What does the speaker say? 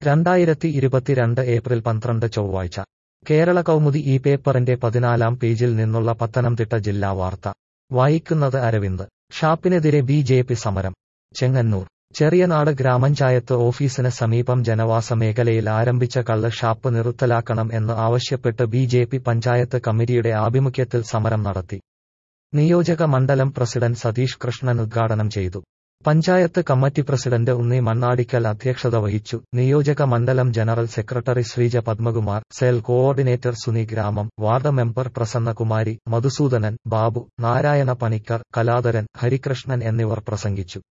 രണ്ടായിരത്തി ഇരുപത്തിരണ്ട് ഏപ്രിൽ പന്ത്രണ്ട് ചൊവ്വാഴ്ച കേരള കൗമുദി ഈ പേപ്പറിന്റെ പതിനാലാം പേജിൽ നിന്നുള്ള പത്തനംതിട്ട ജില്ലാ വാർത്ത വായിക്കുന്നത് അരവിന്ദ് ഷാപ്പിനെതിരെ ബി ജെ പി സമരം ചെങ്ങന്നൂർ ചെറിയനാട് ഗ്രാമപഞ്ചായത്ത് ഓഫീസിന് സമീപം ജനവാസ മേഖലയിൽ ആരംഭിച്ച കള്ള് ഷാപ്പ് നിർത്തലാക്കണം എന്ന് ആവശ്യപ്പെട്ട് ബി ജെ പി പഞ്ചായത്ത് കമ്മിറ്റിയുടെ ആഭിമുഖ്യത്തിൽ സമരം നടത്തി നിയോജക മണ്ഡലം പ്രസിഡന്റ് സതീഷ് കൃഷ്ണൻ ഉദ്ഘാടനം ചെയ്തു പഞ്ചായത്ത് കമ്മിറ്റി പ്രസിഡന്റ് ഉണ്ണി മണ്ണാടിക്കൽ അധ്യക്ഷത വഹിച്ചു നിയോജക മണ്ഡലം general secretary Sreeja Padmakumar cell coordinator Suni ഗ്രാമം വാർഡ് മെമ്പർ പ്രസന്നകുമാരി മധുസൂദനൻ ബാബു നാരായണ പണിക്കർ കലാധരൻ ഹരികൃഷ്ണൻ എന്നിവർ പ്രസംഗിച്ചു